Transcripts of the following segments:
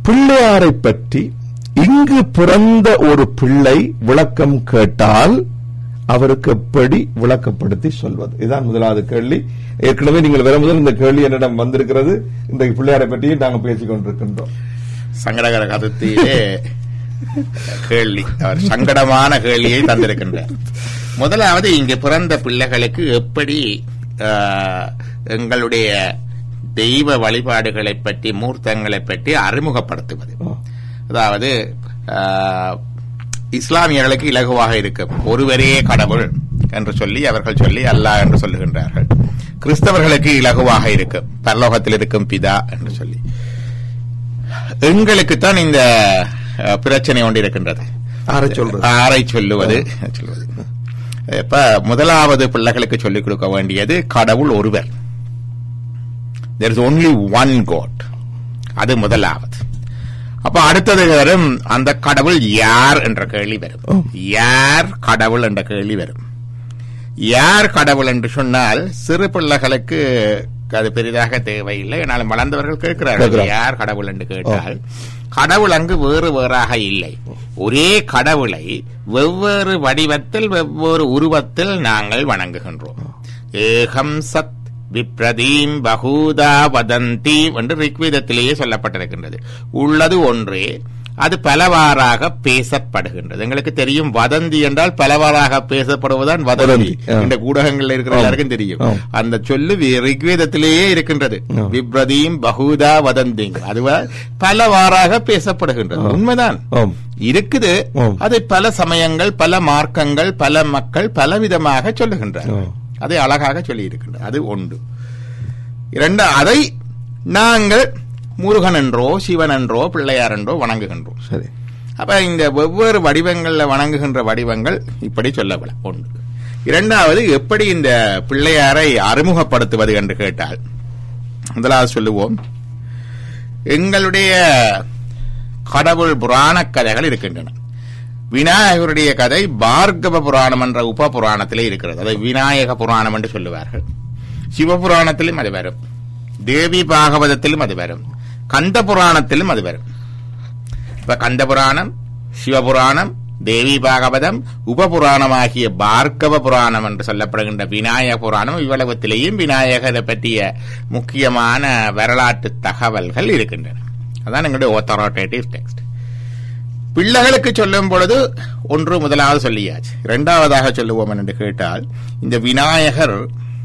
பிள்ளையாரை பற்றி இங்கு பிறந்த ஒரு பிள்ளை விளக்கம் கேட்டால் அவருக்கு எப்படி விளக்கப்படுத்தி சொல்வது இதுதான் முதலாவது கேள்வி ஏற்கனவே நீங்கள் வரும்போது இந்த கேள்வி என்னிடம் வந்திருக்கிறது இந்த பிள்ளையாரை பற்றியும் நாங்கள் பேசிக் கொண்டிருக்கின்றோம் சங்கடகர கருத்திலே கேள்வி அவர் சங்கடமான கேள்வியை தந்திருக்கின்றார் முதலாவது இங்கு பிறந்த பிள்ளைகளுக்கு எப்படி ஆஹ், எங்களுடைய தெய்வ வழிபாடுகளை பற்றி மூர்த்தங்களை பற்றி அறிமுகப்படுத்துவது அதாவது ஆஹ், இஸ்லாமியர்களுக்கு இலகுவாக இருக்கும் ஒருவரே கடவுள் என்று சொல்லி அவர்கள் சொல்லி அல்லாஹ் என்று சொல்லுகின்றார்கள் கிறிஸ்தவர்களுக்கு இலகுவாக இருக்கும் பரலோகத்தில் இருக்கும் பிதா என்று சொல்லி எங்களுக்குத்தான் இந்த அஹ், பிரச்சனை ஒன்று இருக்கின்றது ஆரை சொல்றது ஆரை சொல்லுவது சொல்லுவது இப்ப முதலாவது பிள்ளைகளுக்கு சொல்லிக் கொடுக்க வேண்டியது கடவுள் ஒருவர் there is only one God அது முதலாவது அப்ப அடுத்தது வரும் அந்த கடவுள் யார் என்ற கேள்வி வரும் யார் கடவுள் என்ற கேள்வி வரும் யார் கடவுள் என்று சொன்னால் சிறு பிள்ளைகளுக்கு அது பெரிதாக தேவையில்லை என்னாலும் வளர்ந்தவர்கள் கேட்கிறார்கள் கேட்கிறார்கள். யார் கடவுள் என்று கேட்டால் கடவுள் அங்கு வேறு வேறாக இல்லை ஒரே கடவுளை வெவ்வேறு வடிவத்தில் வெவ்வேறு உருவத்தில் நாங்கள் வணங்குகின்றோம் ஏகம் சத் விப்ரதீம் பகூதா வதந்தி என்று ரிக்வேதத்திலேயே சொல்லப்பட்டிருக்கின்றது உள்ளது ஒன்றே அது பலவாறாக பேசப்படுகின்றது எங்களுக்கு தெரியும் வதந்தி என்றால் பலவாறாக பேசப்படுவதுதான் வதந்தி வதந்தி, ஆ. இந்த ஊடகங்கள்ல இருக்கிற ஆம். எல்லாருக்கும் தெரியும் ஆம். அந்த சொல்லு வி- ரிக்வேதத்திலேயே இருக்கின்றது ஆம். விப்ரதீம் பகுதா வதந்திங்க அதுவா பலவாறாக பேசப்படுகின்றது உண்மைதான் ஆம். இருக்குது ஆம். அதை பல சமயங்கள் பல மார்க்கங்கள் பல மக்கள் பலவிதமாக சொல்லுகின்றார்கள் ஆம். அதை அழகாக சொல்லி இருக்கின்றது அது ஒன்று இரண்டு அதை நாங்கள் முருகன் என்றோ சிவன் என்றோ பிள்ளையார் என்றோ வணங்குகின்றோம் சரி அப்ப இந்த வெவ்வேறு வடிவங்கள்ல வணங்குகின்ற வடிவங்கள் இப்படி சொல்லப்படும் ஒன்று இரண்டாவது எப்படி இந்த பிள்ளையாரை அறிமுகப்படுத்துவது என்று கேட்டால் முதலாவது சொல்லுவோம் எங்களுடைய கடவுள் புராண கதைகள் இருக்கின்றன விநாயகருடைய கதை பார்கவ புராணம் என்ற உப புராணத்திலே இருக்கிறது அதை விநாயக புராணம் என்று சொல்லுவார்கள் சிவபுராணத்திலும் அது வரும் தேவி பாகவதத்திலும் அது வரும் கந்த புராணத்திலும் அது வரும் இப்ப கந்த புராணம் சிவபுராணம் தேவி பாகவதம் உபபுராணமாகிய பார்கவ புராணம் என்று சொல்லப்படுகின்ற விநாயக புராணம் இவ்வளவத்திலேயும் விநாயகரை பற்றிய முக்கியமான வரலாற்று தகவல்கள் இருக்கின்றன அதான் எங்களுடைய authoritative டெக்ஸ்ட் பிள்ளைகளுக்கு சொல்லும் பொழுது ஒன்று முதலாவது சொல்லியாச்சு இரண்டாவதாக சொல்லுவோம் என்று கேட்டால் இந்த விநாயகர்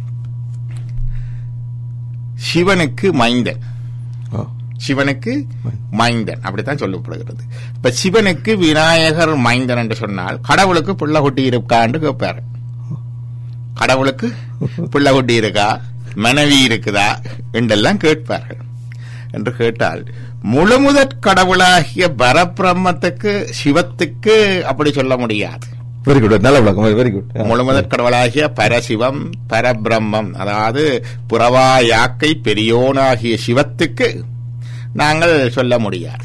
சிவனுக்கு மைந்தன் ஆ. சிவனுக்கு மைந்தன் அப்படித்தான் சொல்லப்படுகிறது இப்ப சிவனுக்கு விநாயகர் மைந்தன் என்று சொன்னால் கடவுளுக்கு பிள்ளை குட்டி இருக்கான்னு கேட்பாரு கடவுளுக்கு பிள்ளை குட்டி இருக்கா மனைவி இருக்குதா என்றெல்லாம் கேட்பார்கள் என்று கேட்டால் முழுமுதற் கடவுளாகிய பரபிரம்மத்துக்கு சிவத்துக்கு அப்படி சொல்ல முடியாது வெரி குட் நல்ல விளக்கம் வெரி குட் முழுமுதற் கடவுளாகிய பரசிவம் பரபிரம்மம் அதாவது புறவா யாக்கை பெரியோனாகிய சிவத்துக்கு நாங்கள் சொல்ல முடியாது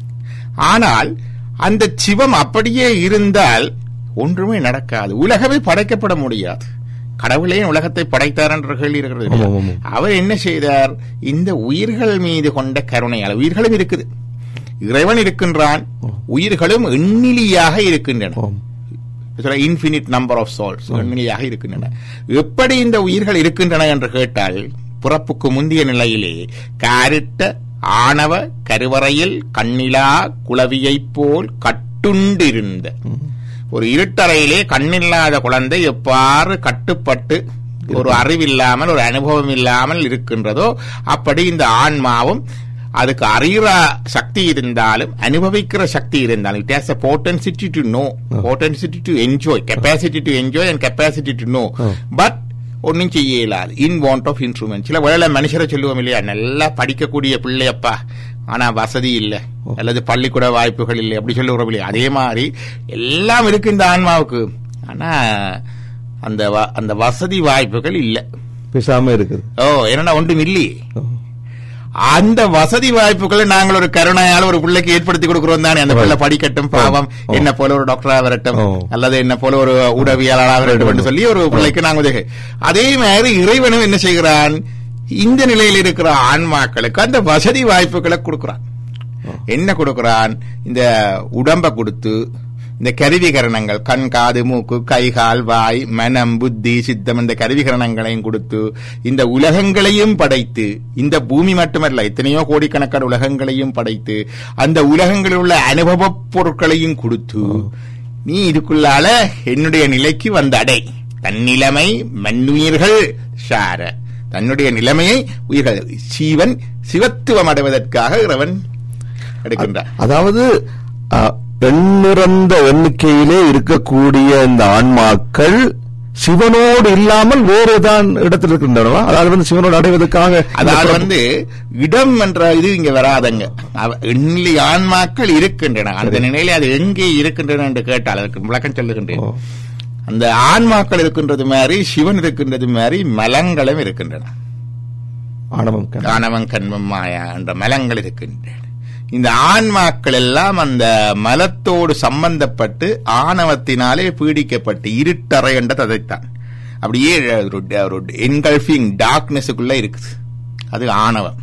ஆனால் அந்த சிவம் அப்படியே இருந்தால் ஒன்றுமே நடக்காது உலகமே படைக்கப்பட முடியாது கடவுளே உலகத்தை படைத்தார் என்ற கேள்வி இருக்கிறது இல்லையா? ஆமாம், ஆமாம். அவர் என்ன செய்தார் இந்த உயிர்கள் மீது கொண்ட கருணையால் உயிர்களும் இருக்குது இறைவன் இருக்கின்றான் உயிர்களும் எண்ணிலியாக இருக்கின்றன ஆம். இன்பினிட் நம்பர் ஆஃப் சோல்ஸ் எண்ணிலியாக இருக்கின்றன எப்படி இந்த உயிர்கள் இருக்கின்றன என்று கேட்டால் பிறப்புக்கு முந்தைய நிலையிலே காரிட்ட ஆணவ கருவறையில் கண்ணிலா குளவியைப் போல் கட்டுண்டிருந்த ஒரு இருட்டறையிலே கண்ணில்லாத குழந்தை எவ்வாறு கட்டுப்பட்டு ஒரு அறிவில்லாமல் ஒரு அனுபவம் இல்லாமல் இருக்கின்றதோ அப்படி இந்த ஆன்மாவும் அதுக்கு அறிகிற சக்தி இருந்தாலும் அனுபவிக்கிற சக்தி இருந்தாலும் it has a potentiality to know potentiality to enjoy capacity to enjoy and capacity to know but ஒன்னும் செய்ய இயலாது இன் வாண்ட் ஆஃப் இன்ஸ்ட்ருமெண்ட் சில வேலை மனுஷரை சொல்லுவோம் இல்லையா நல்லா படிக்கக்கூடிய பிள்ளையப்பா ஆனா வசதி இல்லை அல்லது பள்ளிக்கூட வாய்ப்புகள் இல்லை அப்படி சொல்லுகிறோம் இல்லையா அதே மாதிரி எல்லாம் இருக்கு இந்த ஆன்மாவுக்கு ஆனா அந்த வ- அந்த வசதி வாய்ப்புகள் இல்லை பேசாம இருக்குது ஓ என்னடா ஒன்றும் இல்லையே ஓ. அந்த வசதி வாய்ப்புகளை நாங்கள் ஒரு கருணையால ஒரு பிள்ளைக்கு ஏற்படுத்தி கொடுக்கிறோம் தானே அந்த பிள்ளை படிக்கட்டும் பாவம் ஓ. என்ன போல ஒரு டாக்டரா வரட்டும் ஓ. அல்லது என்ன போல ஒரு உடவியலாளராக வரட்டும் என்று சொல்லி ஒரு பிள்ளைக்கு நாங்கள் உதவி அதே மாதிரி இறைவனும் என்ன செய்கிறான் இந்த நிலையில் இருக்கிற ஆன்மாக்களுக்கு அந்த வசதி வாய்ப்புகளை கொடுக்கிறான் என்ன கொடுக்கிறான் இந்த உடம்ப கொடுத்து இந்த கருவிகரணங்கள் கண் காது மூக்கு கை கால் வாய் மனம் புத்தி சித்தம் இந்த கருவிகரணங்களையும் கொடுத்து இந்த உலகங்களையும் படைத்து இந்த பூமி மட்டுமல்ல எத்தனையோ கோடிக்கணக்கான உலகங்களையும் படைத்து அந்த உலகங்களில் உள்ள அனுபவப் பொருட்களையும் கொடுத்து நீ இதுக்குள்ளால என்னுடைய நிலைக்கு வந்த அடை தன்னிலைமை மண்ணுயிர்கள் சார தன்னுடைய நிலைமையை உயிர்கள் சீவன் சிவத்துவம் அடைவதற்காக இறைவன் எடுக்கின்றார் அதாவது அ, எண்ணிறந்த எண்ணிக்கையிலே இருக்கக்கூடிய இந்த ஆன்மாக்கள் சிவனோடு இல்லாமல் வேறுதான் இடத்தில் இருக்கின்றனவா அதாவது வந்து சிவனோடு அடைவதற்காக இந்த அதாவது பிறப்பு- வந்து இடம் என்ற இது இங்க வராதங்க அவ- எண்ணி ஆன்மாக்கள் இருக்கின்றன அந்த நிலையில அது எங்கே இருக்கின்றன என்று கேட்டால் அதற்கு விளக்கம் சொல்லுகின்றேன் ஓ. அந்த ஆன்மாக்கள் இருக்கின்றது மாதிரி சிவன் இருக்கின்றது மாதிரி மலங்களும் இருக்கின்றன ஆணவம் கண். ஆணவம் கண்மம் மாயா என்ற மலங்கள் இருக்கின்றன இந்த ஆன்மாக்கள் எல்லாம் அந்த மலத்தோடு சம்பந்தப்பட்டு ஆணவத்தினாலே பீடிக்கப்பட்டு இருட்டறை என்ற ததைத்தான் அப்படியே ஒரு ஒரு என்கல்ஃபிங் டார்க்னஸுக்குள்ள இருக்குது அது ஆணவம்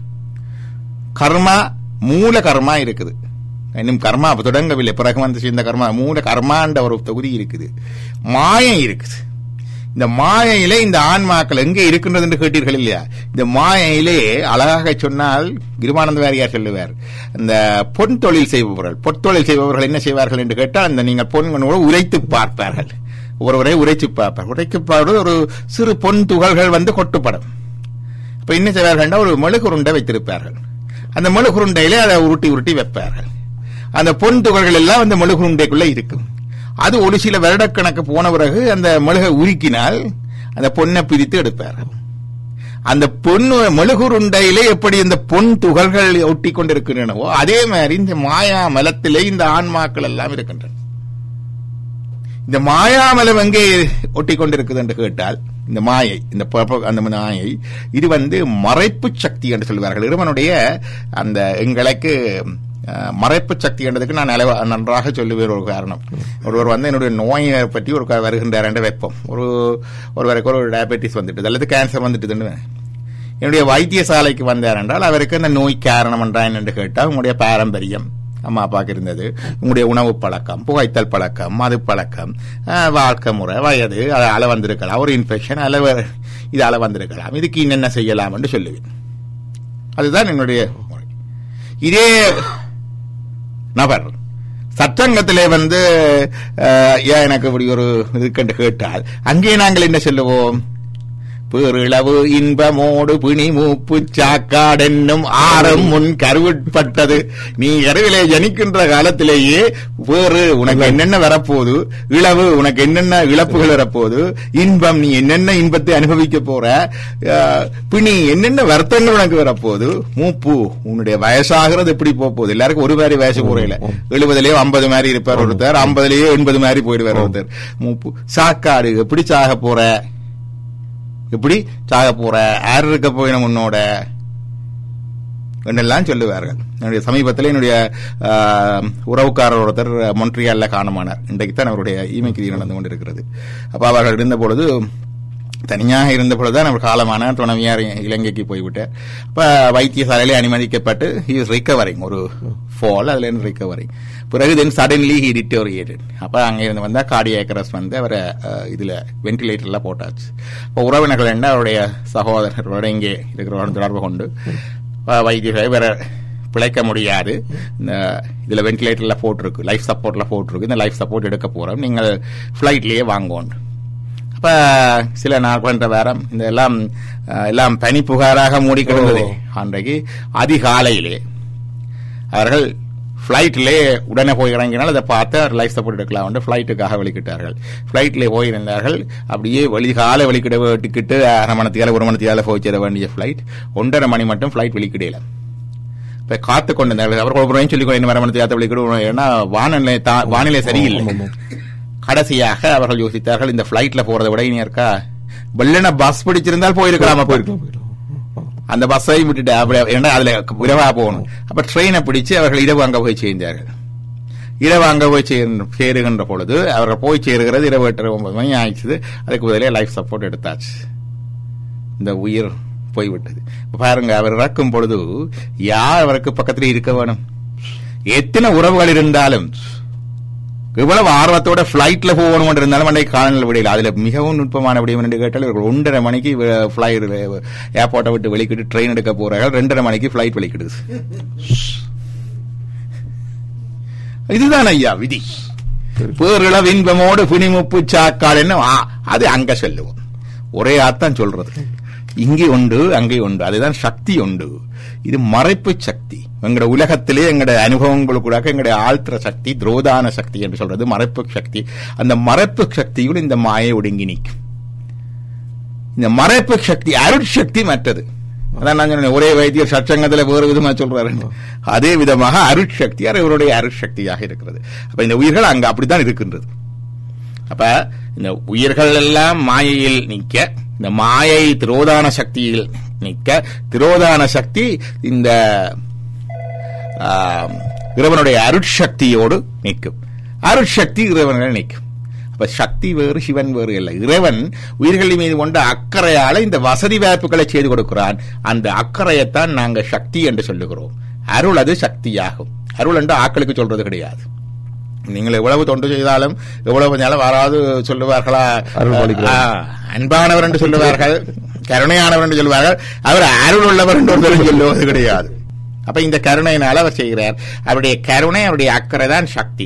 கர்மா மூல கர்மா இருக்குது இன்னும் கர்மா அப்ப தொடங்கவில்லை பிறகு வந்து சேர்ந்த கர்மா மூல கர்மான்ற ஒரு தொகுதி இருக்குது மாயம் இருக்குது இந்த மாயையிலே இந்த ஆன்மாக்கள் எங்கே இருக்கின்றது என்று கேட்டீர்கள் இல்லையா இந்த மாயையிலே அழகாக சொன்னால் கிருமானந்த வாரியார் சொல்லுவார் இந்த பொன் தொழில் செய்பவர்கள் பொற்தொழில் செய்பவர்கள் என்ன செய்வார்கள் என்று கேட்டால் அந்த நீங்கள் பொன்களோடு உரைத்து பார்ப்பார்கள் ஒருவரை உரைத்து பார்ப்பார் உரைத்து பார்ப்பது ஒரு சிறு பொன் துகள்கள் வந்து கொட்டுப்படும் இப்ப என்ன செய்வார்கள் ஒரு மெழுகுருண்டை வைத்திருப்பார்கள் அந்த மெழுகுருண்டையிலே அதை உருட்டி உருட்டி வைப்பார்கள் அந்த பொன் துகள்கள் எல்லாம் அந்த மெழுகுருண்டைக்குள்ள இருக்கும் அது ஒரு சில வருடக்கணக்கு போன பிறகு அந்த மெழுகை உருக்கினால் அந்த பொன்னை பிரித்து எடுப்பார்கள் அந்த பொண்ணு மெழுகுருண்டையிலே எப்படி இந்த பொன் துகள்கள் ஒட்டி கொண்டிருக்கின்றனவோ அதே மாதிரி இந்த மாயா மலத்திலே இந்த ஆன்மாக்கள் எல்லாம் இருக்கின்றன இந்த மாயாமலம் எங்கே ஒட்டி கொண்டிருக்குது என்று கேட்டால் இந்த மாயை இந்த ப- அந்த மாயை இது வந்து மறைப்பு சக்தி என்று சொல்வார்கள் இறைவனுடைய அந்த எங்களுக்கு அஹ், மறைப்பு சக்தி என்றதுக்கு நான் அளவ- நன்றாக சொல்லுவேன் ஒரு காரணம் ஒருவர் வந்து என்னுடைய நோயை பற்றி ஒரு க- வருகின்றார் என்று வைப்போம் ஒரு ஒருவருக்கு ஒரு டயபெட்டிஸ் வந்துட்டு அல்லது கேன்சர் வந்துட்டுதுன்னு என்னுடைய வைத்தியசாலைக்கு வந்தார் என்றால் அவருக்கு அந்த நோய் காரணம் என்றா என்று கேட்டால் உங்களுடைய பாரம்பரியம் அம்மா அப்பாவுக்கு இருந்தது உங்களுடைய உணவு பழக்கம் புகைத்தல் பழக்கம் மது பழக்கம் ஆஹ், வாழ்க்கை முறை வயது அதால வந்திருக்கலாம் ஒரு இன்ஃபெக்ஷன் அதில் வேற இதால வந்திருக்கலாம் இதுக்கு என்னென்ன செய்யலாம் என்று சொல்லுவேன் அதுதான் என்னுடைய முறை இதே நபர் சட்டங்கத்திலே வந்து அஹ், ஏன் எனக்கு இப்படி ஒரு இதுக்கென்று கேட்டால் அங்கே நாங்கள் என்ன சொல்லுவோம் பேரிளவு இன்பமோடு பிணி மூப்பு சாக்காடென்னும் ஆறும் முன் கருவுட்பட்டது நீ கருவிலே ஜனிக்கின்ற காலத்திலேயே வேறு உனக்கு என்னென்ன வரப்போகுது இளவு உனக்கு என்னென்ன இழப்புகள் வரப்போகுது இன்பம் நீ என்னென்ன இன்பத்தை அனுபவிக்க போற அஹ், பிணி என்னென்ன வருத்தங்கள் உனக்கு வரப்போகுது மூப்பு உன்னுடைய வயசாகிறது எப்படி போக போகுது எல்லாருக்கும் ஒரு மாதிரி வயசு குறையில எழுபதுலயோ ஐம்பது மாதிரி இருப்பார் ஒருத்தர் ஐம்பதுலயோ எண்பது மாதிரி போயிடுவார் ஒருத்தர் மூப்பு சாக்காடு எப்படி சாக போற எப்படி சாக போற யார் இருக்க போயின உன்னோட என்றெல்லாம் சொல்லுவார்கள் என்னுடைய சமீபத்தில் என்னுடைய ஆஹ், உறவுக்காரர் ஒருத்தர் மொன்ட்ரியால்ல காணமானார் இன்றைக்கு தான் அவருடைய ஈமைக்கிரி நடந்து கொண்டிருக்கிறது அப்ப அவர்கள் இருந்த பொழுது தனியாக இருந்த பொழுதுதான் அவர் காலமான துணைவியார் இலங்கைக்கு போய்விட்டார் அப்ப வைத்தியசாலையிலே அனுமதிக்கப்பட்டு ஹி இஸ் ரிகவரிங் ஒரு ஃபால் அதுல இருந்து ரிகவரிங் பிறகு தென் சடன்லி ஹி டிட்டோரியேட்டட் அப்ப அங்க இருந்து வந்தா கார்டியாக் அரெஸ்ட் வந்து அவரை அஹ், இதுல வென்டிலேட்டர்ல போட்டாச்சு அப்ப உறவினர்கள் என்ன அவருடைய சகோதரர்களோட இங்கே இருக்கிறவர்கள் தொடர்பு கொண்டு அஹ், வைத்தியசாலை வேற பிழைக்க முடியாது இந்த இதுல வென்டிலேட்டர்ல போட்டிருக்கு லைஃப் சப்போர்ட்ல போட்டிருக்கு இந்த லைஃப் சப்போர்ட் எடுக்க போறோம் நீங்கள் ஃபிளைட்லயே வாங்கோண்டு அப்ப சில நாள் பண்ற வேறம் இந்த எல்லாம் அஹ், எல்லாம் பனி புகாராக மூடிக்கிடந்தது அன்றைக்கு அதிகாலையிலே அவர்கள் ஃப்ளைட்டிலே உடனே போய் இறங்கினால் அதை பார்த்து அவர் லைஃப் சப்போர்ட் எடுக்கலாம் வந்து ஃப்ளைட்டுக்காக வெளிக்கிட்டார்கள் ஃப்ளைட்டிலே போயிருந்தார்கள் அப்படியே வெளிகால வெளிக்கிட விட்டுக்கிட்டு அரை மணத்தியால ஒரு மணத்தியால போய் சேர வேண்டிய ஃப்ளைட் ஒன்றரை மணி மட்டும் ஃப்ளைட் வெளிக்கிடையில இப்ப காத்து கொண்டிருந்தார்கள் அவர்கள் ஒரு சொல்லி இன்னும் அரை மணத்தியாத்த வெளிக்கிடுவோம் ஏன்னா வானிலை தா- வானிலை சரியில்லை கடைசியாக அவர்கள் யோசித்தார்கள் இந்த ஃபிளைட்ல போறதை விட இனி இருக்கா வெள்ளன பஸ் பிடிச்சிருந்தால் போயிருக்கலாமா போயிருக்கலாம் போயிருக்கலாம் அந்த பஸ்ஸையும் விட்டுட்டு அப்படியே ஏன்னா அதுல இரவா போகணும் அப்ப ட்ரெயினை பிடிச்சு அவர்கள் இரவு அங்க போய் சேர்ந்தார்கள் இரவு அங்க போய் சேர்- சேருகின்ற பொழுது அவர்கள் போய் சேருகிறது இரவு எட்டரை ஒன்பது மணி ஆயிடுச்சு அதுக்கு பதிலே லைஃப் சப்போர்ட் எடுத்தாச்சு இந்த உயிர் போய்விட்டது இப்ப பாருங்க அவர் இறக்கும் பொழுது யார் அவருக்கு பக்கத்துல இருக்க வேணும் எத்தனை உறவுகள் இருந்தாலும் இவ்வளவு ஆர்வத்தோட பிளைட்ல போகணும் இருந்தாலும் அன்றைக்கு காலநிலை விடையில் அதுல மிகவும் நுட்பமான விடயம் என்று கேட்டால் இவர்கள் ஒன்றரை மணிக்கு பிளைட் ஏர்போர்ட்டை விட்டு வெளிக்கிட்டு ட்ரெயின் எடுக்க போறார்கள் ரெண்டரை மணிக்கு பிளைட் வெளிக்கிடுது இதுதான் ஐயா விதி பேரிள இன்பமோடு பிணிமுப்பு சாக்கால் என்ன ஆ, அது அங்க சொல்லுவோம் ஒரே அர்த்தம் சொல்றது இங்கே உண்டு அங்கே உண்டு அதுதான் சக்தி உண்டு இது மறைப்பு சக்தி எங்கட உலகத்திலே எங்கட அனுபவங்களுக்கூட எங்களுடைய ஆழ்த்துற சக்தி துரோதான சக்தி என்று சொல்றது மறைப்பு சக்தி அந்த மறைப்பு சக்தியுள் இந்த மாயை ஒடுங்கி நிற்கும் இந்த மறைப்பு சக்தி அருட்சக்தி மற்றது அதான் நான் சொன்னேன் ஒரே வைத்தியர் சச்சங்கத்துல வேறு விதமா சொல்றாரு அதே விதமாக அருட்சக்தி அது இவருடைய அருட்சக்தியாக இருக்கிறது அப்ப இந்த உயிர்கள் அங்க அப்படித்தான் இருக்கின்றது அப்ப இந்த உயிர்கள் எல்லாம் மாயையில் நிற்க இந்த மாயை திரோதான சக்தியில் நிற்க திரோதான சக்தி இந்த ஆம், இறைவனுடைய அருட்சக்தியோடு நிற்கும் அருட்சக்தி இறைவனில் நிற்கும் அப்ப சக்தி வேறு சிவன் வேறு இல்லை இறைவன் உயிர்கள் மீது கொண்ட அக்கறையால இந்த வசதி வாய்ப்புகளை செய்து கொடுக்கிறான் அந்த அக்கறையைத்தான் நாங்க சக்தி என்று சொல்லுகிறோம் அருள் அது சக்தியாகும் அருள் என்று ஆக்களுக்கு சொல்றது கிடையாது நீங்கள் எவ்வளவு தொண்டு செய்தாலும் எவ்வளவு நேரம் யாராவது சொல்லுவார்களா அருள் பாலிக்கிறார். ஆ, அன்பானவர் என்று சொல்லுவார்கள் கருணையானவர் என்று சொல்வார்கள் அவர் அருள் உள்ளவர் என்று ஒருத்தரும் சொல்லுவது கிடையாது அப்ப இந்த கருணையினால அவர் செய்கிறார் அவருடைய கருணை அவருடைய அக்கறை தான் சக்தி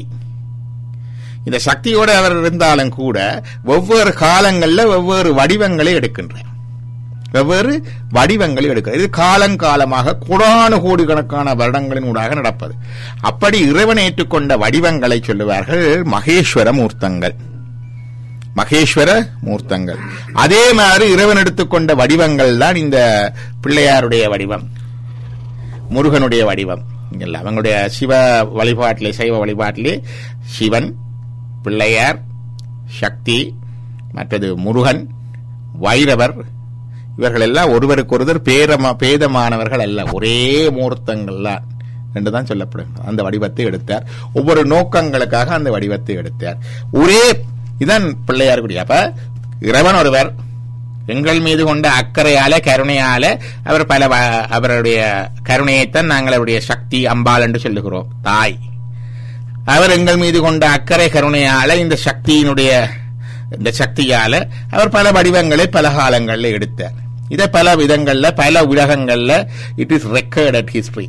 இந்த சக்தியோடு அவர் இருந்தாலும் கூட ஒவ்வொரு காலங்கள்ல ஒவ்வொரு வடிவங்களை எடுக்கின்றார் வெவ்வேறு வடிவங்களை எடுக்கிறார் இது காலங்காலமாக கோடானு கோடிக்கணக்கான வருடங்களின் ஊடாக நடப்பது அப்படி இறைவன் ஏற்றுக்கொண்ட வடிவங்களை சொல்லுவார்கள் மகேஸ்வர மூர்த்தங்கள் மகேஸ்வர மூர்த்தங்கள் அதே மாதிரி இறைவன் எடுத்துக்கொண்ட வடிவங்கள் தான் இந்த பிள்ளையாருடைய வடிவம் முருகனுடைய வடிவம் இல்ல அவங்களுடைய சிவ வழிபாட்டிலே சைவ வழிபாட்டிலே சிவன் பிள்ளையார் சக்தி மற்றது முருகன் வைரவர் இவர்கள் எல்லாம் ஒருவருக்கொருவர் பேரமா பேதமானவர்கள் அல்ல ஒரே மூர்த்தங்கள் தான் என்று தான் சொல்லப்படும் அந்த வடிவத்தை எடுத்தார் ஒவ்வொரு நோக்கங்களுக்காக அந்த வடிவத்தை எடுத்தார் ஒரே இதான் பிள்ளையாருக்குரிய அப்ப இறைவன் ஒருவர் எங்கள் மீது கொண்ட அக்கறையால கருணையால அவர் பல வ- அவருடைய கருணையைத்தான் நாங்கள் அவருடைய சக்தி அம்பாள் என்று சொல்லுகிறோம் தாய் அவர் எங்கள் மீது கொண்ட அக்கறை கருணையால இந்த சக்தியினுடைய இந்த சக்தியால அவர் பல வடிவங்களை பல காலங்கள்ல எடுத்தார் இதை பல விதங்கள்ல பல உலகங்கள்ல இட் இஸ் ரெக்கார்டட் ஹிஸ்டரி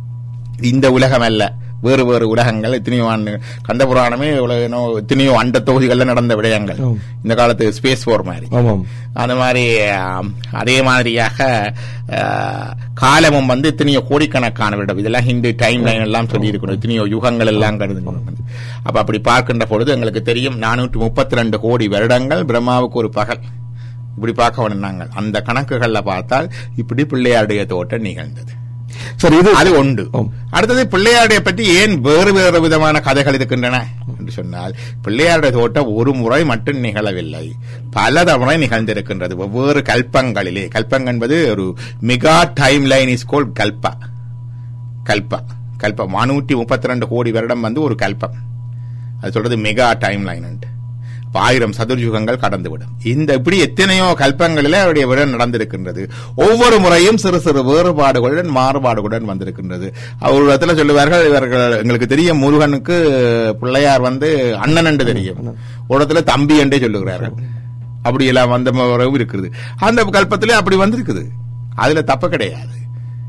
இந்த உலகம் அல்ல வேறு வேறு உலகங்கள் எத்தனையோ ஆண்டு கந்த புராணமே இவ்வளவு என்னோ எத்தனையோ அண்ட தொகுதிகள்ல நடந்த விடயங்கள் ஆம். இந்த காலத்து ஸ்பேஸ் போர் மாதிரி ஆமாம் அந்த மாதிரி ஆம், அதே மாதிரியாக ஆ, காலமும் வந்து எத்தனையோ கோடிக்கணக்கான விடம் இதெல்லாம் ஹிந்து டைம் லைன் எல்லாம் சொல்லி இருக்கணும் எத்தனையோ யுகங்கள் எல்லாம் கருது அப்ப அப்படி பார்க்கின்ற பொழுது எங்களுக்கு தெரியும் நானூற்றி முப்பத்தி ரெண்டு கோடி வருடங்கள் பிரம்மாவுக்கு ஒரு பகல் இப்படி பார்க்க வேணும் நாங்கள் அந்த கணக்குகள்ல பார்த்தால் இப்படி பிள்ளையாருடைய தோட்டம் நிகழ்ந்தது சரி இது அது உண்டு ஆம். அடுத்தது பிள்ளையாருடைய பற்றி ஏன் வேறு வேறு விதமான கதைகள் இருக்கின்றன என்று சொன்னால் பிள்ளையாருடைய தோட்டம் ஒரு முறை மட்டும் நிகழவில்லை பல தவணை நிகழ்ந்திருக்கின்றது ஒவ்வொரு கல்பங்களிலே கல்பங் என்பது ஒரு mega time line is called கல்பா கல்பா கல்பம் நானூற்றி முப்பத்தி ரெண்டு கோடி வருடம் வந்து ஒரு கல்பம் அது சொல்றது மெகா டைம் லைன் அப்ப ஆயிரம் சதுர்யுகங்கள் கடந்துவிடும் இந்த இப்படி எத்தனையோ கல்பங்களிலே அவருடைய விடம் நடந்திருக்கின்றது ஒவ்வொரு முறையும் சிறு சிறு வேறுபாடுகளுடன் மாறுபாடுகளுடன் வந்திருக்கின்றது அவர் ஒரு இடத்துல சொல்லுவார்கள் இவர்கள் எங்களுக்கு தெரியும் முருகனுக்கு பிள்ளையார் வந்து அண்ணன் என்று தெரியும் ஒரு இடத்துல தம்பி என்றே சொல்லுகிறார்கள் அப்படி எல்லாம் வந்த உறவு இருக்குது அந்த கல்பத்திலே அப்படி வந்திருக்குது அதுல தப்பு கிடையாது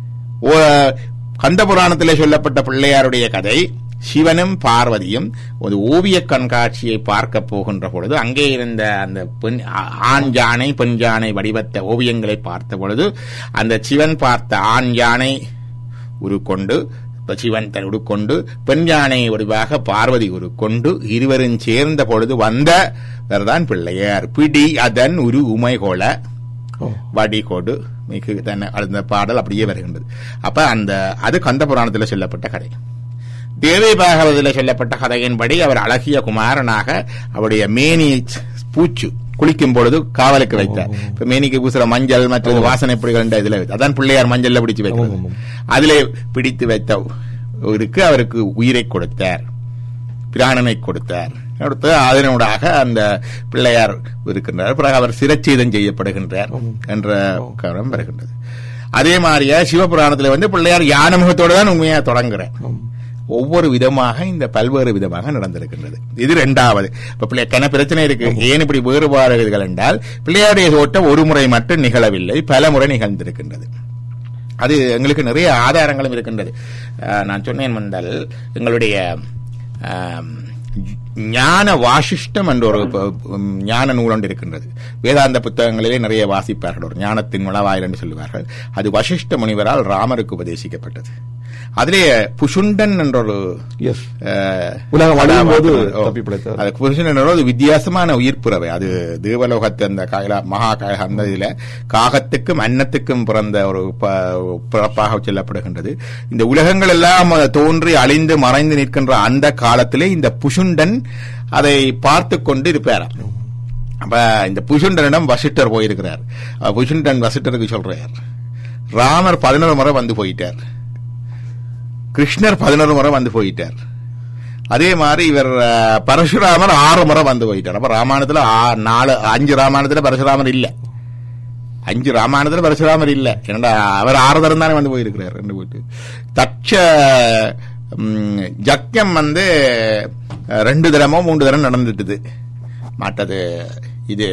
ஓ- கந்த புராணத்திலே சொல்லப்பட்ட பிள்ளையாருடைய கதை சிவனும் பார்வதியும் ஒரு ஓவிய கண்காட்சியை பார்க்க போகின்ற பொழுது அங்கே இருந்த அந்த பெண் ஆ- ஆண் யானை பெண் யானை வடிவத்த ஓவியங்களை பார்த்த பொழுது அந்த சிவன் பார்த்த ஆண் யானை உருக்கொண்டு இப்ப சிவன் தன் உருக்கொண்டு பெண் யானை வடிவாக பார்வதி உருக்கொண்டு இருவரும் சேர்ந்த பொழுது வந்த தான் பிள்ளையார் பிடி அதன் உரு உமைகோள ஓ. வடிகோடு மிகு தன்னை அந்த பாடல் அப்படியே வருகின்றது அப்ப அந்த அது கந்த புராணத்தில் சொல்லப்பட்ட கதை தேவி பாகவதில் சொல்லப்பட்ட கதையின்படி அவர் அழகிய குமாரனாக அவருடைய மேனி பூச்சு குளிக்கும் பொழுது காவலுக்கு வைத்தார் இப்ப மேனிக்கு பூசுற மஞ்சள் மற்ற வாசனை பொடிகள் இதுல வைத்தார். அதான் பிள்ளையார் மஞ்சள்ல பிடிச்சு வைக்கிறது ஆமாம், அதிலே பிடித்து வைத்த இருக்கு அவருக்கு உயிரை கொடுத்தார் பிராணனை கொடுத்தார் அடுத்து அதனூடாக அந்த பிள்ளையார் இருக்கின்றார் பிறகு அவர் சிரச்சேதம் செய்யப்படுகின்றார் என்ற கவனம் வருகின்றது அதே மாதிரியா சிவபுராணத்துல வந்து பிள்ளையார் யான முகத்தோட தான் உண்மையா தொடங்குறார் ஆம். ஒவ்வொரு விதமாக இந்த பல்வேறு விதமாக நடந்திருக்கின்றது இது இரண்டாவது இப்ப பிள்ளை என்ன பிரச்சனை இருக்கு ஏன் இப்படி வேறுபாடுகள் என்றால் பிள்ளையாருடைய தோட்டம் ஒரு முறை மட்டும் நிகழவில்லை பல முறை நிகழ்ந்திருக்கின்றது அது எங்களுக்கு நிறைய ஆதாரங்களும் இருக்கின்றது அஹ், நான் சொன்னேன் வந்தால் எங்களுடைய ஆம், ஞான வாசிஷ்டம் என்ற ஒரு ப- உம், ஞான நூல் ஒன்று இருக்கின்றது வேதாந்த புத்தகங்களிலே நிறைய வாசிப்பார்கள் ஒரு ஞானத்தின் முளவாயில் என்று சொல்லுவார்கள் அது வசிஷ்ட முனிவரால் ராமருக்கு உபதேசிக்கப்பட்டது அதிலே புஷுண்டன் என்ற ஒரு எஸ் அஹ், உலகம் அழியும் போது ஓ, தப்பி பிழைத்தவர். அது புருஷன் என்ற ஒரு வித்தியாசமான உயிர் பிறவை அது தேவலோகத்து அந்த கைலா மகா கைலா அந்த இதுல காகத்துக்கும் அன்னத்துக்கும் பிறந்த ஒரு ப- பிறப்பாக சொல்லப்படுகின்றது இந்த உலகங்கள் எல்லாம் தோன்றி அழிந்து மறைந்து நிற்கின்ற அந்த காலத்திலே இந்த புஷுண்டன் அதை பார்த்து கொண்டு இருப்பாராம் அப்ப இந்த புஷுண்டனிடம் வசிட்டர் போயிருக்கிறார் அப்ப புஷுண்டன் வசிட்டருக்கு சொல்றார் ராமர் பதினோரு முறை வந்து போயிட்டார் கிருஷ்ணர் பதினோரு முறை வந்து போயிட்டார் அதே மாதிரி இவர் அஹ், பரசுராமர் ஆறு முறை வந்து போயிட்டார் அப்ப ராமாயணத்துல ஆ- நாலு அஞ்சு ராமாயணத்துல பரசுராமர் இல்ல அஞ்சு ராமாயணத்துல பரசுராமர் இல்ல ஏன்னா அவர் ஆறு தரம் தானே வந்து போயிருக்கிறார் ரெண்டு போயிட்டு தட்ச ம், ஜக்கியம் வந்து அஹ், ரெண்டு தரமோ மூன்று தரம் நடந்துட்டுது மற்றது இது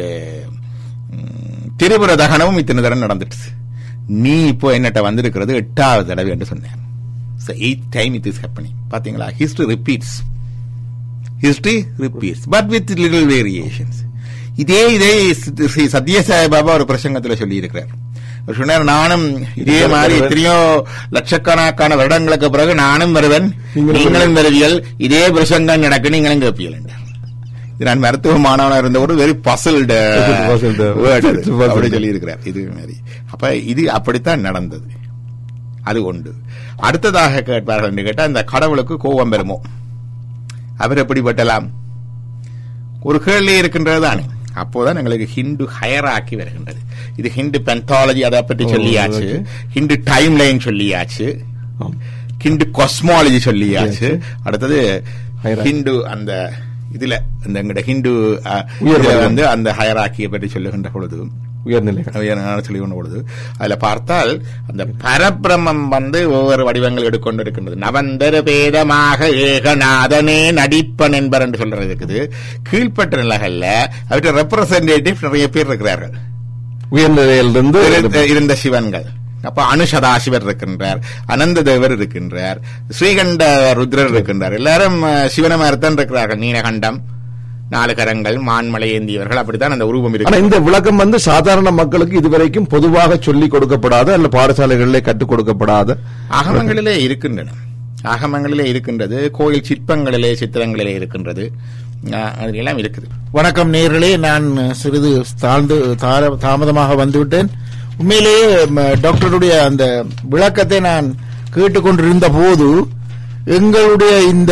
ம், திரிபுர தகனமும் இத்தனை தரம் நடந்துட்டு நீ இப்போ என்னட்ட வந்திருக்கிறது எட்டாவது தடவை என்று சொன்னேன் eight time it is happening பாத்தீங்களா history repeats history repeats but with little variations இதே இதே சி- ஸ்ரீ சத்யசாய் பாபா ஒரு பிரசங்கத்தில் சொல்லி இருக்கிறார் அவர் சொன்னார் நானும் இதே மாதிரி எத்தனையோ லட்சக்கணக்கான வருடங்களுக்கு பிறகு நானும் வருவன் நீங்களும் நீங்களும் வருவியல் இதே பிரசங்கம் நடக்கு நீங்களும் கேட்பியல் என்றார் இது நான் மருத்துவ மாணவனா இருந்த ஒரு வெரி பசல்டு Puzzled, puzzled. அப்படி சொல்லி இருக்கிறார் இது மாதிரி அப்ப இது அப்படித்தான் நடந்தது அது உண்டு அடுத்ததாக கேட்பார்கள் என்று கேட்டால் இந்த கடவுளுக்கு கோபம் பெறுமோ அவர் எப்படிப்பட்டலாம் ஒரு கேள்வி இருக்கின்றது தானே அப்போதான் எங்களுக்கு ஹிந்து ஹயராக்கி வருகின்றது இது ஹிந்து பென்டாலஜி அதை பற்றி ஓ, சொல்லியாச்சு okay. ஹிந்து டைம் லைன் சொல்லியாச்சு ஆம். ஹிந்து காஸ்மாலஜி சொல்லியாச்சு Yes. அடுத்தது Hierarchy. ஹிந்து அந்த இதுல இந்த எங்கட ஹிந்து அஹ், உயர் இதுல வர்க்கம். வந்து அந்த ஹயராக்கியை பற்றி சொல்லுகின்ற பொழுது உயர்நிலைகள் உயர்நிலையான சொல்லி கொண்ட பொழுது அதுல பார்த்தால் அந்த பரபிரமம் வந்து ஒவ்வொரு வடிவங்கள் எடுக்கொண்டு இருக்கின்றது நவந்தர பேதமாக ஏகநாதனே நடிப்பன் என்பர் என்று சொல்றது இருக்குது கீழ்ப்பட்ட நிலைகள்ல அவற்றை ரெப்ரசன்டேட்டிவ் நிறைய பேர் இருக்கிறார்கள் உயர்நிலையிலிருந்து இருந்த இருந்த சிவன்கள் அப்ப அனுசதாசிவர் இருக்கின்றார் அனந்த தேவர் இருக்கின்றார் ஸ்ரீகண்ட ருத்ரர் இருக்கின்றார் எல்லாரும் அஹ், சிவன மாதிரித்தான் இருக்கிறார்கள் நீலகண்டம் நாலு கரங்கள் மான்மலை ஏந்தியவர்கள் அப்படித்தான் அந்த உருவம் ஆனா இருக்கு இந்த விளக்கம் வந்து சாதாரண மக்களுக்கு இதுவரைக்கும் பொதுவாக சொல்லிக் கொடுக்கப்படாத அல்ல பாடசாலைகளிலே கற்றுக் கொடுக்கப்படாத ஆகமங்களிலே இருக்கின்றன ஆகமங்களிலே இருக்கின்றது கோயில் சிற்பங்களிலே சித்திரங்களிலே இருக்கின்றது அஹ், அதிலெல்லாம் இருக்குது வணக்கம் நேர்களே நான் சிறிது தாழ்ந்து தார- தாமதமாக வந்துவிட்டேன் உண்மையிலேயே ம, டாக்டருடைய அந்த விளக்கத்தை நான் கேட்டுக்கொண்டிருந்த போது எங்களுடைய இந்த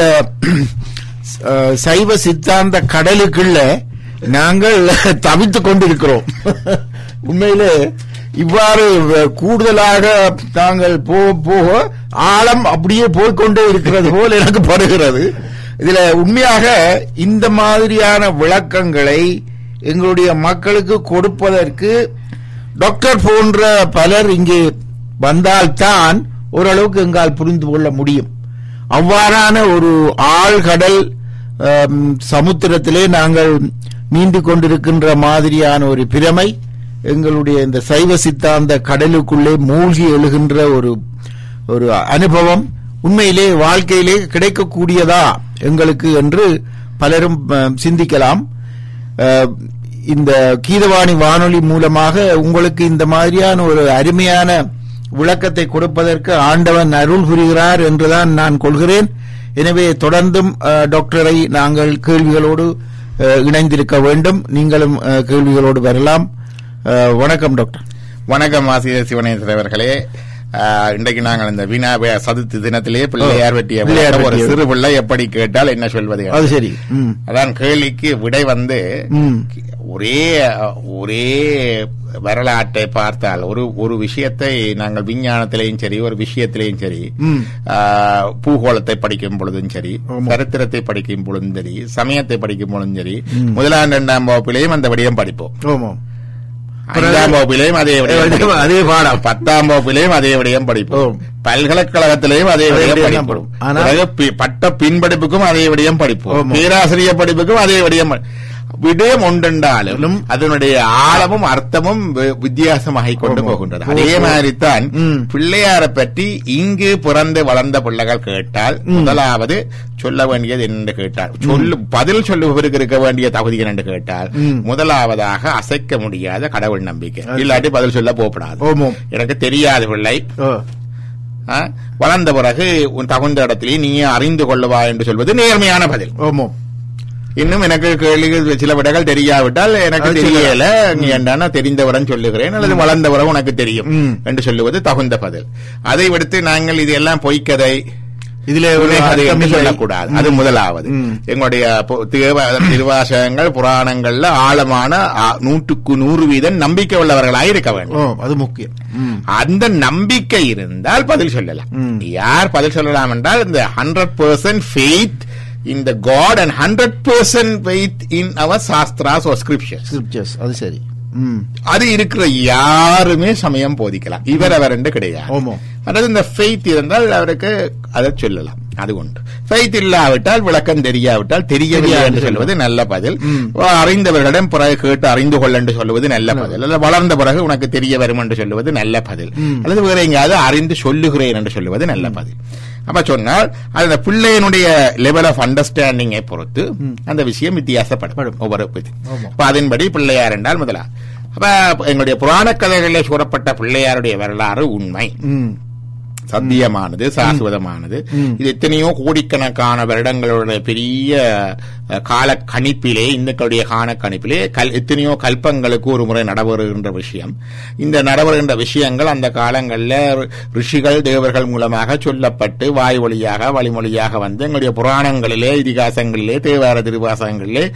அஹ், சைவ சித்தாந்த கடலுக்குள்ள நாங்கள் தவித்துக் கொண்டிருக்கிறோம் உண்மையிலே இவ்வாறு வ- கூடுதலாக தாங்கள் போக போக ஆழம் அப்படியே போய்க்கொண்டே இருக்கிறது போல் எனக்கு படுகிறது இதுல உண்மையாக இந்த மாதிரியான விளக்கங்களை எங்களுடைய மக்களுக்கு கொடுப்பதற்கு டாக்டர் போன்ற பலர் இங்கே வந்தால்தான் ஓரளவுக்கு எங்கால் புரிந்து கொள்ள முடியும் அவ்வாறான ஒரு ஆழ்கடல் ஆம், சமுத்திரத்திலே நாங்கள் நீண்டு கொண்டிருக்கின்ற மாதிரியான ஒரு பிரமை எங்களுடைய இந்த சைவ சித்தாந்த கடலுக்குள்ளே மூழ்கி எழுகின்ற ஒரு ஒரு அனுபவம் உண்மையிலே வாழ்க்கையிலே கிடைக்கக்கூடியதா எங்களுக்கு என்று பலரும் அஹ், சிந்திக்கலாம் அஹ், இந்த கீதவாணி வானொலி மூலமாக உங்களுக்கு இந்த மாதிரியான ஒரு அருமையான விளக்கத்தை கொடுப்பதற்கு ஆண்டவன் அருள் புரிகிறார் என்றுதான் நான் கொள்கிறேன் எனவே தொடர்ந்தும் அஹ், டாக்டரை நாங்கள் கேள்விகளோடு அஹ், இணைந்திருக்க வேண்டும் நீங்களும் அஹ், கேள்விகளோடு வரலாம் அஹ், வணக்கம் டாக்டர் வணக்கம் ஆசிரியர் சிவனேஸ்வர அவர்களே ஆஹ், இன்றைக்கு நாங்கள் இந்த வினாபய சதுர்த்தி தினத்திலே பிள்ளையார் வெட்டிய பிள்ளையார் விளக்கம் ஒரு வெட்டிய- சிறு பிள்ளை எப்படி கேட்டால் என்ன சொல்வது அது சரி ம் அதான் கேள்விக்கு விடை வந்து ம். ஒரே ஒரே வரலாற்றை பார்த்தால் ஒரு ஒரு விஷயத்தை நாங்கள் விஞ்ஞானத்திலையும் சரி ஒரு விஷயத்திலையும் சரி ம். ஆஹ், பூகோளத்தை படிக்கும் பொழுதும் சரி ஆமா. சரித்திரத்தை படிக்கும் பொழுதும் சரி சமயத்தை படிக்கும் பொழுதும் சரி முதலாம் இரண்டாம் வகுப்பிலையும் அந்த விடயம் படிப்போம் ஆமாம் ஐந்தாம் வகுப்பிலேயும் அதே விடயம் அதே- படிப்போம். அதே பாடம். பத்தாம் வகுப்பிலேயும் அதே விடயம் படிப்போம் ஓ. பல்கலைக்கழகத்திலேயும் அதே அதே விடயம் விடயம் தான் படிப்போம் படிப்போம். ஆனா- பிறகு பி- பட்ட பின்படிப்புக்கும் அதே விடயம் படிப்போம் ஆமா. பேராசிரியர் படிப்புக்கும் அதே விடயம் படி- விடயம் ஒன்றென்றாலும் அதனுடைய ஆழமும் அர்த்தமும் வி- வித்தியாசமாகிக் கொண்டு ஆமா. போகின்றது அதே மாதிரி தான் ம். பிள்ளையாரை பற்றி இங்கு பிறந்து வளர்ந்த பிள்ளைகள் கேட்டால் முதலாவது சொல்ல வேண்டியது என்று கேட்டால் சொல்லு பதில் சொல்லுவதற்கு இருக்க வேண்டிய தகுதி என்று கேட்டால் ம். முதலாவதாக அசைக்க முடியாத கடவுள் நம்பிக்கை இல்லாட்டி பதில் சொல்ல போகப்படாது ஓமோம் எனக்கு தெரியாத பிள்ளை ஓ ஆ, வளர்ந்த பிறகு உன் தகுந்த இடத்திலே நீயே அறிந்து கொள்ளுவா என்று சொல்வது நேர்மையான பதில் ஓமோம் இன்னும் எனக்கு கேள்விகள் சில விடைகள் தெரியாவிட்டால் எனக்கு அது தெரியல நீ என்ன தெரிந்தவரன் சொல்லுகிறேன் அல்லது வளர்ந்தவரம் உனக்கு தெரியும் ம். என்று சொல்லுவது தகுந்த பதில் அதை விடுத்து நாங்கள் இது எல்லாம் பொய்க்கதை இதுல ஒரு புனைகதை அர்த்தம் என்று இல்லை. சொல்லக்கூடாது அது முதலாவது ம். எங்களுடைய பு- தேவ- திருவாசகங்கள் புராணங்கள்ல ஆழமான ஆ, நூற்றுக்கு நூறு வீதம் நம்பிக்கை உள்ளவர்களாய் இருக்க வேண்டும் ஓ அது முக்கியம் ம். அந்த நம்பிக்கை இருந்தால் பதில் சொல்லலாம் ம். யார் பதில் சொல்லலாம் என்றால் இந்த hundred percent faith in the God and hundred percent faith in our shastras or scriptures Scriptures, அது சரி ம் அது இருக்கிற யாருமே சமயம் போதிக்கலாம் இவர் அவர் என்று கிடையாது ஆமா. அதாவது இந்த ஃபெய்த் இருந்தால் அவருக்கு அதை சொல்லலாம் அது உண்டு ஃபெய்த் இல்லாவிட்டால் விளக்கம் தெரியாவிட்டால் தெரியவில்லை தெரியாது என்று சொல்வது நல்ல பதில் ம். அறிந்தவர்களிடம் பிறகு கேட்டு அறிந்து கொள்ள என்று சொல்லுவது நல்ல பதில் அல்லது வளர்ந்த பிறகு உனக்கு தெரிய வரும் என்று சொல்லுவது நல்ல பதில் ம். அல்லது வேற எங்கேயாவது அறிந்து சொல்லுகிறேன் என்று சொல்லுவது நல்ல பதில் அப்ப சொன்னால் அது அந்த பிள்ளையினுடைய லெவல் ஆஃப் அண்டர்ஸ்டாண்டிங்கை பொறுத்து அந்த விஷயம் வித்தியாசப்படும் படும். ஒவ்வொரு இது ஆமா. அப்ப அதன்படி பிள்ளையார் என்றால் முதலா அப்ப எங்களுடைய புராண கதைகளில் கூறப்பட்ட பிள்ளையாருடைய வரலாறு உண்மை ம் சத்தியமானது சாஸ்வதமானது ம். இது எத்தனையோ கோடிக்கணக்கான வருடங்களுடைய பெரிய அஹ், கால கணிப்பிலே இந்துக்களுடைய கால கணிப்பிலே கல் எத்தனையோ கல்பங்களுக்கு ஒரு முறை நடைபெறுகின்ற விஷயம் இந்த நடைபெறுகின்ற விஷயங்கள் அந்த காலங்களில் ரிஷிகள் தேவர்கள் மூலமாக சொல்லப்பட்டு வாய் வழியாக வழிமொழியாக வந்து எங்களுடைய புராணங்களிலே இதிகாசங்களிலே தேவார திருவாசகங்களிலே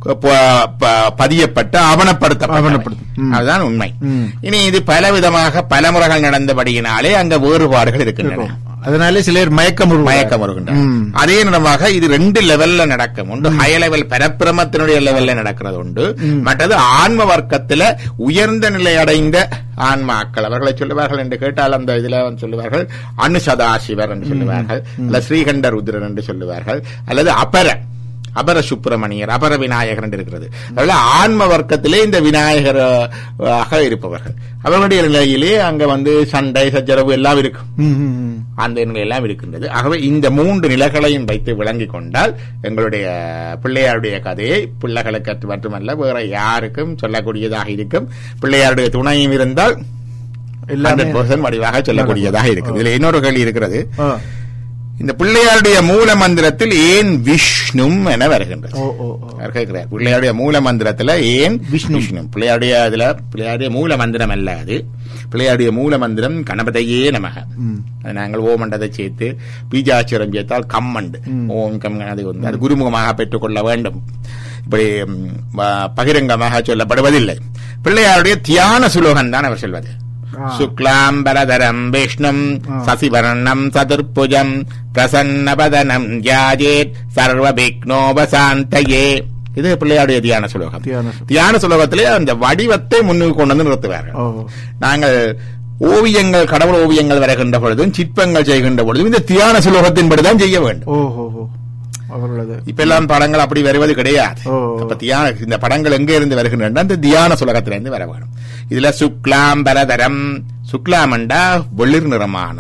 ப- ப- பதியப்பட்டு ஆவணப்படுத்த ஆவணப்படுத்தும். ம். அதுதான் உண்மை ம். இனி இது பல விதமாக பல முறைகள் நடந்தபடியினாலே அங்க வேறுபாடுகள் இருக்கின்றன அதனால சிலர் மயக்கம் உருவாகும். மயக்கம் வருகின்றன ம். அதே நேரமாக இது ரெண்டு லெவல்ல நடக்கும் உண்டு ஹை லெவல் பரப்பிரமத்தினுடைய லெவல்ல நடக்கிறது உண்டு மற்றது ஆன்ம வர்க்கத்துல உயர்ந்த நிலை அடைந்த ஆன்மாக்கள் அவர்களை சொல்லுவார்கள் என்று கேட்டால் அந்த இதுல வந்து சொல்லுவார்கள் அனு சதாசிவர் என்று சொல்லுவார்கள் அல்ல ஸ்ரீகண்ட ருத்ரன் என்று சொல்லுவார்கள் அல்லது அபர அபர சுப்பிரமணியர் அபர விநாயகர் என்று இருக்கிறது அதனால ஆன்ம வர்க்கத்திலே இந்த விநாயகராக இருப்பவர்கள் அவர்களுடைய நிலையிலே அங்க வந்து சண்டை சச்சரவு எல்லாம் இருக்கும் ம், ம், ம். அந்த நிலை எல்லாம் இருக்கின்றது ஆகவே இந்த மூன்று நிலைகளையும் வைத்து விளங்கிக் கொண்டால் எங்களுடைய பிள்ளையாருடைய கதையை பிள்ளைகளுக்கு மட்டுமல்ல வேற யாருக்கும் சொல்லக்கூடியதாக இருக்கும் பிள்ளையாருடைய துணையும் இருந்தால் எல்லாமே ஹண்ட்ரட் பர்சன்ட் வடிவாக சொல்லக்கூடியதாக இருக்குது இதுல இன்னொரு கேள்வி இருக்கிறது ஆ. இந்த பிள்ளையாருடைய மூல மந்திரத்தில் ஏன் விஷ்ணும் என வருகின்றது ஓ ஓ ஓ. அவர் கேட்கிறார் பிள்ளையாருடைய மூல மந்திரத்துல ஏன் விஷ்ணு. விஷ்ணு பிள்ளையாருடைய இதுல பிள்ளையாருடைய மூல மந்திரம் அல்ல அது பிள்ளையாருடைய மூல மந்திரம் கணபதையே நமக ம். அது நாங்கள் ஓமண்டதை சேர்த்து பீஜாட்சரம் சேர்த்தால் கம்மண்டு ஓம் கம் அது வந்து அது குருமுகமாக பெற்றுக்கொள்ள வேண்டும் இப்படி ம், ப- பகிரங்கமாக சொல்லப்படுவதில்லை பிள்ளையாருடைய தியான சுலோகம் தான் அவர் சொல்வது ஆ. சுக்லாம்பரதரம் விஷ்ணும் ஆ. சசிவர்ணம் சதுர்புஜம் பிரசன்னபதனம் ஜாஜேத் சர்வ விக்னோபசாந்தயே இது பிள்ளையாருடைய தியான சுலோகம் தியான சுலோகம். தியான சுலோகத்திலே அந்த வடிவத்தை முன்னுக்கு கொண்டு வந்து நிறுத்துவார்கள் ஓ நாங்கள் ஓவியங்கள் கடவுள் ஓவியங்கள் வரைகின்ற பொழுதும் சிற்பங்கள் செய்கின்ற பொழுதும் இந்த தியான சுலோகத்தின்படிதான் செய்ய வேண்டும் ஓ ஓ ஓ அவர்களது இப்ப எல்லாம் படங்கள் அப்படி வருவது கிடையாது ஓ. அப்ப தியான இந்த படங்கள் எங்க இருந்து வருகின்றன இந்த தியான சுலகத்திலிருந்து வர வேணும் இதுல சுக்லாம் பரதரம் சுக்லாமண்டா வெளிர் நிறமான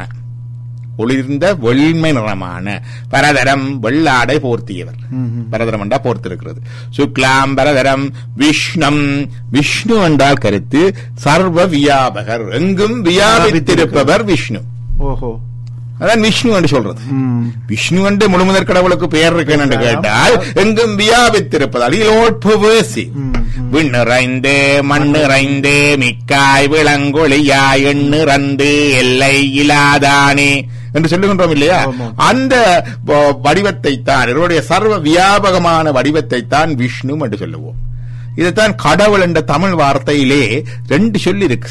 ஒளிர்ந்த வெள்மை நிறமான பரதரம் வெள்ளாடை போர்த்தியவர் ம், ம். பரதரம் என்றா போர்த்திருக்கிறது சுக்லாம் பரதரம் விஷ்ணம் விஷ்ணு என்றால் கருத்து சர்வ வியாபகர் எங்கும் வியாபித்திருப்பவர் விஷ்ணு ஓஹோ அதான் விஷ்ணு என்று சொல்றது ம் விஷ்ணு என்று முழுமுதற் கடவுளுக்கு பெயர் இருக்கேன் என்று கேட்டால் எங்கும் வியாபித்திருப்பதால் இலோட்பவேசி ம், ம். விண்ணிறைந்து மண்ணிறைந்து மிக்காய் விளங்கொழியாய் எண்ணிறந்து எல்லை இலாதானே என்று சொல்லுகின்றோம் இல்லையா ஆமாம். அந்த வ- வடிவத்தை தான் இவருடைய சர்வ வியாபகமான வடிவத்தை தான் விஷ்ணு என்று சொல்லுவோம் இதைத்தான் கடவுள் என்ற தமிழ் வார்த்தையிலே ரெண்டு சொல்லி இருக்கு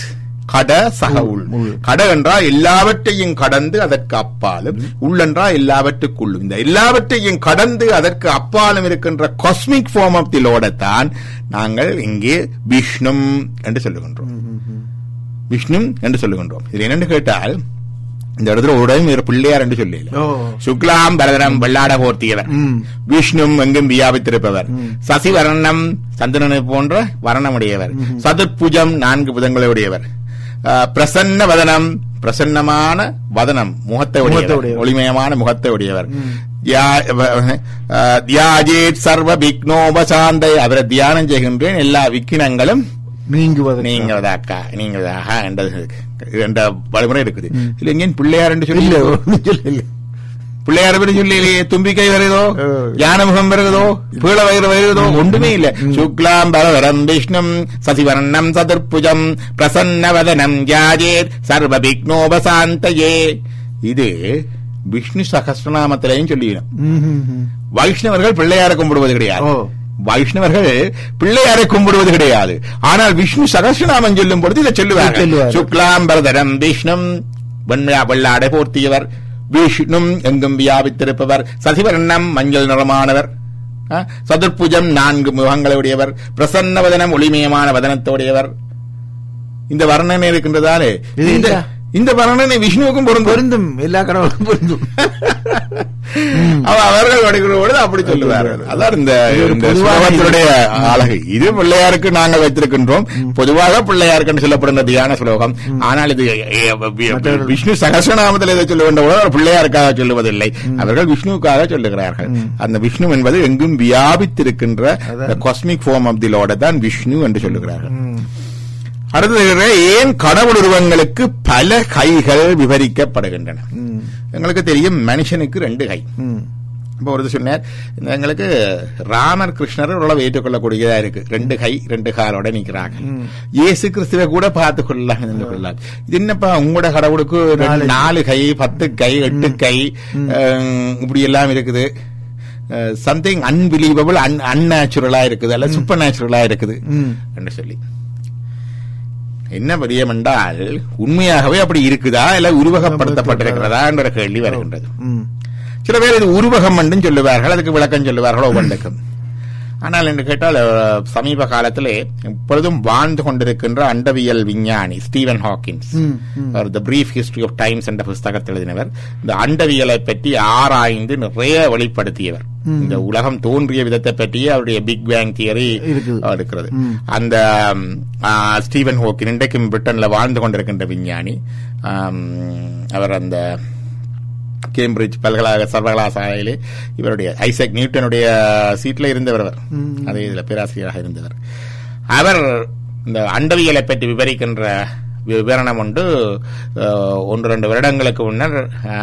கட சக உள் கட என்றால் எல்லாவற்றையும் கடந்து அதற்கு அப்பாலும் உள் என்றால் எல்லாவற்றுக்குள்ளும் இந்த எல்லாவற்றையும் கடந்து அதற்கு அப்பாலும் இருக்கின்ற காஸ்மிக் ஃபார்ம் ஆஃப் தி லோடத்தான் நாங்கள் இங்கே விஷ்ணும் என்று சொல்லுகின்றோம் விஷ்ணு என்று சொல்லுகின்றோம் இது என்னன்னு கேட்டால் இந்த இடத்துல ஒரு இடம் ஒரு பிள்ளையார் என்று சொல்லல ஓ. சுக்லாம் பரதரம் வெள்ளாட போர்த்தியவர் ம். விஷ்ணு எங்கும் வியாபித்திருப்பவர் சசிவர்ணம் சந்திரனை போன்ற வர்ணமுடையவர் சதுர்புஜம் நான்கு புதங்களை உடையவர் ஆஹ், பிரசன்ன வதனம் பிரசன்னமான வதனம் முகத்தை முகத்தை உடையவர் உடையவர். ஒளிமயமான முகத்தை உடையவர் யா- வ- ஆஹ், தியாஜேத் சர்வ விக்னோபசாந்தை அவரை தியானம் செய்கின்றேன் எல்லா விக்கினங்களும் நீங்குவது நீங்கதாக்கா நீங்கதாக என்றது என்ற வழிமுறை இருக்குது இல்ல எங்கேயும் பிள்ளையார் என்று சொல்லி இல்ல ஒண்ணும் சொல்லல. பிள்ளையார் பேரு சொல்லியிலேயே தும்பிக்கை வருதோ ஆ. ஞானமுகம் வருதோ பீழ வயிறு வருதோ ஒன்றுமே இல்ல சுக்லாம் பரவரம் விஷ்ணும் சசிவர்ணம் சதுர்புஜம் பிரசன்னவதனம் ஜாஜேர் சர்வ விக்னோபசாந்தயே இது விஷ்ணு சகஸ்ரநாமத்திலையும் சொல்லிடும் ம், ம், ம். வைஷ்ணவர்கள் பிள்ளையாரை கும்பிடுவது கிடையாது ஓ. வைஷ்ணவர்கள் பிள்ளையாரை கும்பிடுவது கிடையாது ஆனால் விஷ்ணு சகஸ்ரநாமம் சொல்லும் பொழுது இதை சொல்லுவார்கள் சொல்லுவார்கள். சுக்லாம் பரதரம் விஷ்ணும் வெண்மையா வெள்ளாடை போர்த்தியவர் விஷ்ணும் எங்கும் வியாபித்திருப்பவர் சசிவர்ணம் மஞ்சள் நிறமானவர் ஆ, சதுர்புஜம் நான்கு முகங்களை உடையவர் பிரசன்னவதனம் ஒளிமயமான வதனத்தோடையவர் இந்த வர்ணனை இருக்கின்றதாலே இது இந்த என்ன? இந்த வர்ணனை விஷ்ணுவுக்கும் பொருந்தும் பொருந்தும் எல்லா கடவுளும் பொருந்தும் அவ அவர்கள் வடிக்கிற பொழுது அப்படி சொல்லுவார்கள் அதான் இந்த இது ஒரு இந்த பொதுவான ஸ்லோகத்தினுடைய அழகு இது பிள்ளையாருக்கு நாங்கள் வைத்திருக்கின்றோம் பொதுவாக பிள்ளையாருக்கு சொல்லப்படுகிற தியான ஸ்லோகம் ஆனால் இது எ, எ, வி- மற்றவர்கள் விஷ்ணு சகசநாமத்தில் இதை சொல்ல வேண்டும் போது அவர் பிள்ளையாருக்காக சொல்லுவதில்லை அவர்கள் விஷ்ணுவுக்காக சொல்லுகிறார்கள் அந்த விஷ்ணு என்பது எங்கும் வியாபித்திருக்கின்ற cosmic form of the Lord தான் விஷ்ணு என்று சொல்லுகிறார்கள் ம். அடுத்தது ஏன் கடவுள் உருவங்களுக்கு பல கைகள் விவரிக்கப்படுகின்றன ம். எங்களுக்கு தெரியும் மனுஷனுக்கு ரெண்டு கை ம். இப்போ ஒருத்தர் சொன்னார் இந்த எங்களுக்கு ராமர் கிருஷ்ணர் ஓரளவு ஏற்றுக்கொள்ளக்கூடியதா இருக்கு ரெண்டு கை ரெண்டு காலோட நிக்கிறாங்க இயேசு கிறிஸ்துவை கூட பார்த்து கொள்ளலாம் என்று கொள்ளலாம் இது என்னப்பா உங்களோட கடவுளுக்கு ரெண்டு- நாலு கை பத்து கை எட்டு கை அஹ், இப்படி எல்லாம் இருக்குது சம்திங் அன்பிலீவபிள் அன் அன்நேச்சுரலா இருக்குது அல்ல சூப்பர் நேச்சுரலா இருக்குது ம். என்று சொல்லி என்ன பிரியம் என்றால் உண்மையாகவே அப்படி இருக்குதா இல்ல உருவகப்படுத்தப்பட்டிருக்கிறதா என்ற கேள்வி வருகின்றது ம். சில பேர் இது உருவகம் என்றும் சொல்லுவார்கள் அதுக்கு விளக்கம் சொல்லுவார்கள் ஒவ்வொன்றுக்கும் ஆனால் என்று கேட்டால் அஹ், சமீப காலத்திலே இப்பொழுதும் வாழ்ந்து கொண்டிருக்கின்ற அண்டவியல் விஞ்ஞானி ஸ்டீவன் ஹாக்கின்ஸ் ம், ம். அவர் the brief history of times என்ற புஸ்தகத்தில் எழுதினவர் இந்த அண்டவியலை பற்றி ஆராய்ந்து நிறைய வெளிப்படுத்தியவர் இந்த உலகம் தோன்றிய விதத்தை பற்றியே அவருடைய பிக் பேங் தியரி இருக்குது. இருக்கிறது அந்த ம், ஆ, ஸ்டீவன் ஹோக்கின் இன்றைக்கும் பிரிட்டன்ல வாழ்ந்து கொண்டிருக்கின்ற விஞ்ஞானி ஆம், அவர் அந்த கேம்பிரிட்ஜ் பல்கலாக சர்வகலாசாலையிலே இவருடைய ஐசக் நியூட்டனுடைய சீட்ல இருந்தவர் அவர் அதே இதுல பேராசிரியராக இருந்தவர் அவர் இந்த அண்டவியலை பற்றி விவரிக்கின்ற விவரணம் உண்டு அஹ், ஒன்று ரெண்டு வருடங்களுக்கு முன்னர்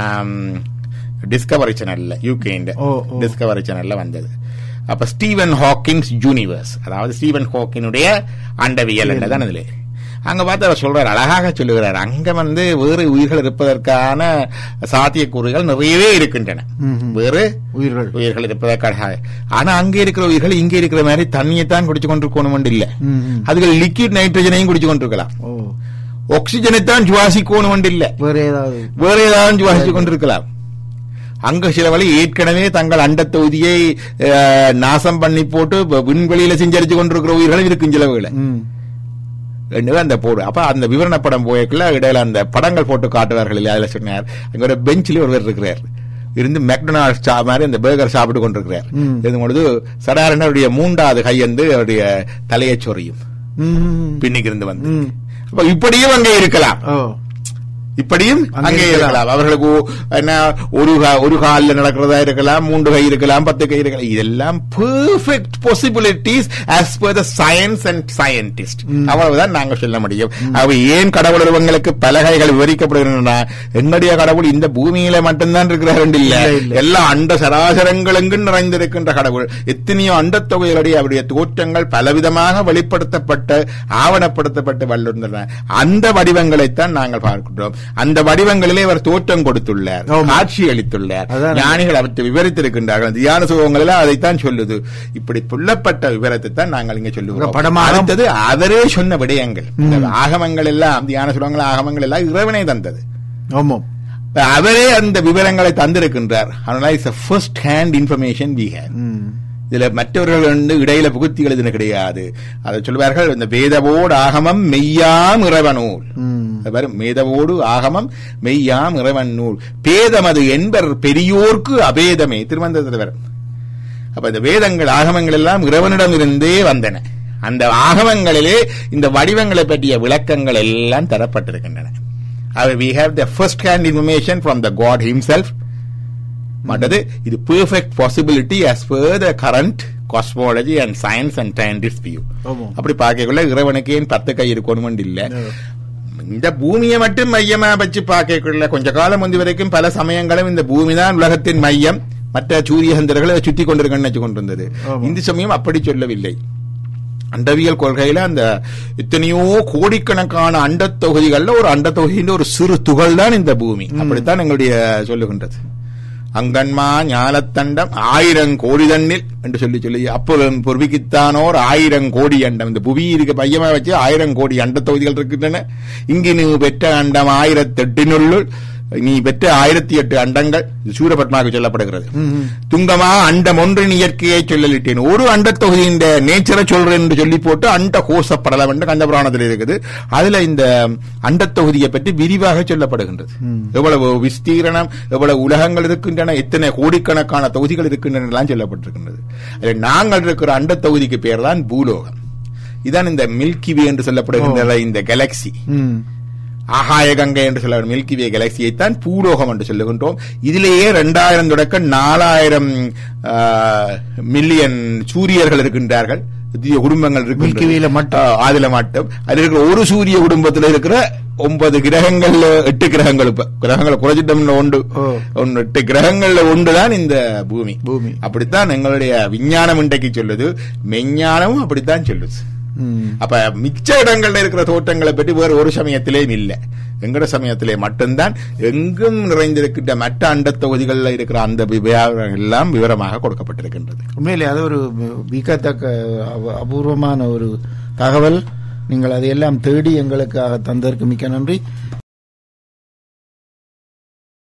டிஸ்கவரி சேனல்ல யூகே ஓ, ஓ. டிஸ்கவரி சேனல்ல வந்தது அப்ப ஸ்டீவன் ஹாக்கின்ஸ் யூனிவர்ஸ் அதாவது ஸ்டீவன் ஹாக்கினுடைய அண்டவியல் என்றதான் இதுல அங்க பார்த்து அவர் சொல்றார் அழகாக சொல்லுகிறார் அங்க வந்து வேறு உயிர்கள் இருப்பதற்கான சாத்தியக்கூறுகள் நிறையவே இருக்கின்றன ம்ஹும். வேறு உயிர்கள் உயிர்கள் இருப்பதற்காக ஆனா அங்க இருக்கிற உயிர்கள் இங்க இருக்கிற மாதிரி தண்ணியை தான் குடிச்சு கொண்டிருக்கணும் இல்ல ம், ம். அதுகள் லிக்விட் நைட்ரஜனையும் குடிச்சு கொண்டிருக்கலாம் ஓ ஆக்சிஜனை தான் சுவாசிக்கணும் இல்ல வேற ஏதாவது வேற ஏதாவது சுவாசிச்சு கொண்டிருக்கலாம் அங்க சில வழி ஏற்கனவே தங்கள் அண்ட தொகுதியை அஹ், நாசம் பண்ணி போட்டு வ- விண்வெளியில செஞ்சரிச்சு கொண்டிருக்கிற உயிர்களும் இருக்கும் சில வேளை ம். ரெண்டு அந்த போடு அப்ப அந்த விவரண படம் போய்க்குள்ள இடையில அந்த படங்கள் போட்டு காட்டுவார்கள் இல்லையா அதுல சொன்னார் அங்க ஒரு பெஞ்சில் ஒருவர் இருக்கிறார் இருந்து மெக்டொனால்ட் சா மாதிரி அந்த பேர்கர் சாப்பிட்டு கொண்டிருக்கிறார் ம். இருக்கும் பொழுது சடாரன் அவருடைய மூன்றாவது கை வந்து அவருடைய தலையை சொறியும் ம். பின்னுக்கு இருந்து வந்து ம். அப்ப இப்படியும் அங்கே இருக்கலாம் ஓ இப்படியும் அங்கே அங்கே இருக்கலாம். இருக்கலாம் அவர்களுக்கு ஒ- என்ன ஒரு கா- ஒரு காலில் நடக்கிறதா இருக்கலாம் மூன்று கை இருக்கலாம் பத்து கை இருக்கலாம் இதெல்லாம் perfect possibilities as per the science and scientist அவ்வளவுதான் நாங்க சொல்ல முடியும் அவ ஏன் கடவுள் உருவங்களுக்கு பல கைகள் விவரிக்கப்படுகின்றன என்னுடைய கடவுள் இந்த பூமியில மட்டும்தான் இருக்கிறார் இல்ல இல்ல, இல்ல. எல்லா அண்ட சராசரங்களெங்கும் நிறைந்திருக்கின்ற கடவுள் எத்தனையோ அண்டத் தொகைகளுடைய அவருடைய தோற்றங்கள் பலவிதமாக வெளிப்படுத்தப்பட்டு ஆவணப்படுத்தப்பட்டு வல்லுகின்றன அந்த வடிவங்களைத்தான் நாங்கள் பார்க்கின்றோம் அந்த வடிவங்களிலே அவர் தோற்றம் கொடுத்துள்ளார் ஆமா. காட்சி அளித்துள்ளார் அதான் ஞானிகள் அவற்றை விவரித்திருக்கின்றார்கள் தியான சுகங்கள் எல்லாம் அதைத்தான் சொல்லுது இப்படி புள்ளப்பட்ட விவரத்தை தான் நாங்கள் இங்க சொல்லுவோம் படமாக- அடுத்தது அவரே சொன்ன விடயங்கள் இந்த ஆகமங்கள் எல்லாம் தியான சுகங்கள் ஆகமங்கள் எல்லாம் இறைவனே தந்தது ஆமாம் அவரே அந்த விவரங்களை தந்திருக்கின்றார் அதனால it's first hand information we have ம். இதுல மற்றவர்கள் வந்து இடையில புகுத்தி எழுதின கிடையாது அதை சொல்வார்கள் இந்த வேதவோடு ஆகமம் மெய்யாம் இறைவனூல் ம். அது பாரு, மேதவோடு ஆகமம் மெய்யாம் இறைவன் நூல் பேதமது என்பர் பெரியோர்க்கு அபேதமே திருமந்திரத்தில் வரும் அப்ப இந்த வேதங்கள் ஆகமங்கள் எல்லாம் இறைவனிடம் இருந்தே வந்தன அந்த ஆகமங்களிலே இந்த வடிவங்களை பற்றிய விளக்கங்கள் எல்லாம் தரப்பட்டிருக்கின்றன we have the first hand information from the god himself மற்றது இது perfect possibility as per the current cosmology and science and scientist view ஆமா. அப்படி பார்க்கக்குள்ள இறைவனுக்கு ஏன் பத்து கை இருக்கணும் இல்ல இந்த பூமியை மட்டும் மையமா வச்சு பார்க்கக்குள்ள கொஞ்ச காலம் முந்தி வரைக்கும் பல சமயங்களும் இந்த பூமி தான் உலகத்தின் மையம் மற்ற சூரிய சந்திரர்களை சுத்தி கொண்டிருக்கன்னு வச்சு கொண்டிருந்தது ஆமா. இந்த சமயம் அப்படி சொல்லவில்லை அண்டவியல் கொள்கையில அந்த எத்தனையோ கோடிக்கணக்கான அண்டத் தொகுதிகள்ல ஒரு அண்டத் தொகுதியின் ஒரு சிறு துகள் தான் இந்த பூமி அப்படித்தான் எங்களுடைய சொல்லுகின்றது அங்கன்மா ஞானத்தண்டம் ஆயிரம் கோடி தண்ணில் என்று சொல்லி சொல்லி அப்போ பொறுவிக்குத்தானோர் ஆயிரம் கோடி அண்டம் இந்த புவி இருக்க பையமா வச்சு ஆயிரம் கோடி அண்ட தொகுதிகள் இருக்கின்றன இங்கு நீ பெற்ற அண்டம் ஆயிரத்தெட்டினுள்ளுள் நீ பெற்ற ஆயிரத்தி எட்டு அண்டங்கள் இது சூரபத்மாவுக்கு சொல்லப்படுகிறது துங்கமா அண்டம் ஒன்றின் இயற்கையை சொல்லலிட்டேன் ஒரு அண்ட தொகுதியின் நேச்சரை சொல்றேன் என்று சொல்லி போட்டு அண்ட கோசப்படலம் என்று கந்த புராணத்தில் இருக்குது அதுல இந்த அண்ட தொகுதியை பற்றி விரிவாக சொல்லப்படுகின்றது எவ்வளவு விஸ்தீரணம் எவ்வளவு உலகங்கள் இருக்கின்றன எத்தனை கோடிக்கணக்கான தொகுதிகள் இருக்கின்றன எல்லாம் சொல்லப்பட்டிருக்கின்றது அதில் நாங்கள் இருக்கிற அண்ட தொகுதிக்கு பேர் தான் பூலோகம் இதான் இந்த மில்கி வே என்று சொல்லப்படுகின்ற இந்த கேலக்சி ம். ஆகாய கங்கை என்று சொல்ல மில்கி வே கேலக்சியை தான் பூலோகம் என்று சொல்லுகின்றோம் இதிலேயே ரெண்டாயிரம் தொடக்க நாலாயிரம் மில்லியன் சூரியர்கள் இருக்கின்றார்கள் புதிய குடும்பங்கள் Milky Wayல மட்டும். ஆ, அதுல மட்டும் அதுல இருக்கிற ஒரு சூரிய குடும்பத்துல இருக்கிற ஒன்பது கிரகங்கள்ல எட்டு கிரகங்கள் இப்ப கிரகங்களை குறைச்சிட்டோம்னு ஒன்று ஓ. ஒன்று எட்டு கிரகங்கள்ல ஒன்றுதான் இந்த பூமி பூமி. அப்படித்தான் எங்களுடைய விஞ்ஞானம் இன்றைக்கு சொல்லுது மெஞ்ஞானமும் அப்படித்தான் சொல்லுது ம். அப்ப மிச்ச இடங்கள்ல இருக்கிற தோட்டங்களை பற்றி வேறு ஒரு சமயத்திலேயும் இல்ல எங்கட சமயத்திலே மட்டும்தான் எங்கும் நிறைந்திருக்கின்ற மற்ற அண்ட தொகுதிகளில் இருக்கிற அந்த விவரம் எல்லாம் விவரமாக கொடுக்கப்பட்டிருக்கின்றது உண்மையிலே அது ஒரு வியக்கத்தக்க அப- அபூர்வமான ஒரு தகவல் நீங்கள் அதையெல்லாம் தேடி எங்களுக்காக தந்ததற்கு மிக்க நன்றி